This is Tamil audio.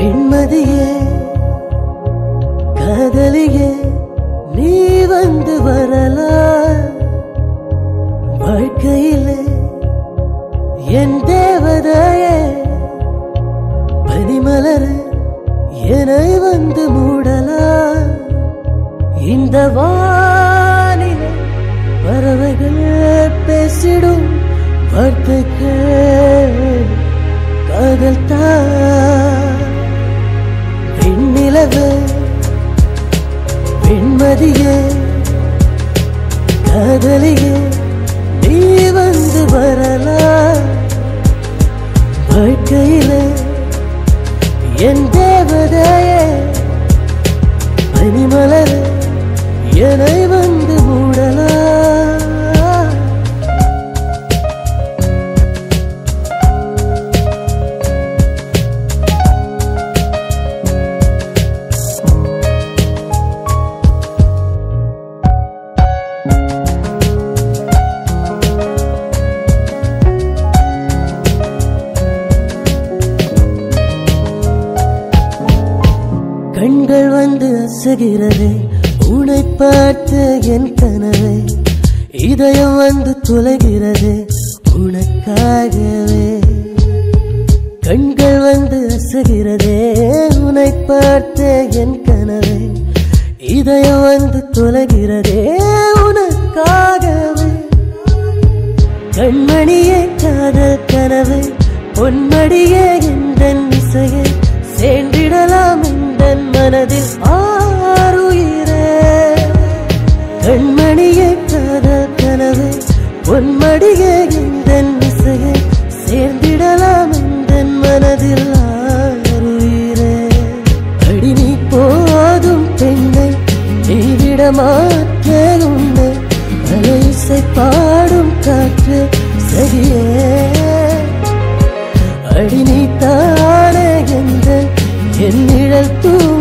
வெண்மதியே காதலியே நீ வந்து வரலாம் வாழ்க்கையிலே என் தேவதையே பனிமலர் என்னை வந்து மூடலாம் இந்த வானிலே பறவைகள் பேசிடும் வார்த்தைகள் காதல் தான் வெண்ணிலவு வெண்மதியே காதலியே நீ வந்து வரலாம் வாழ்க்கையில என் தேவதையே பனிமலர் என்னை வந்து மூடலாம் கண்கள் வந்து அசைகிறது உன்னை பார்த்து என் கனவே இதயம் வந்து துளைகிறது உனக்காகவே கண்கள் வந்து அசைகிறதே உன்னை பார்த்து என் கனவே இதயம் வந்து துளைகிறதே உனக்காகவே கண்மணியே காதல் கனவு பொன்மடியே இந்த இசையை சேர்ந்திடலாம் இந்த மனதில் ஆறுயிரே கண்மணியே காதல் கனவு பொன்மடியே இந்த இசையை சேர்ந்திடலாம் இந்த மனதில் ஆறுயிரே அடி நீ போதும் பெண்ணை நீவிட மாற்றேன் உன்னை அலைசை பாடும் காற்று சரியே அடி நீ தானே எந்த என் நிழல் தூ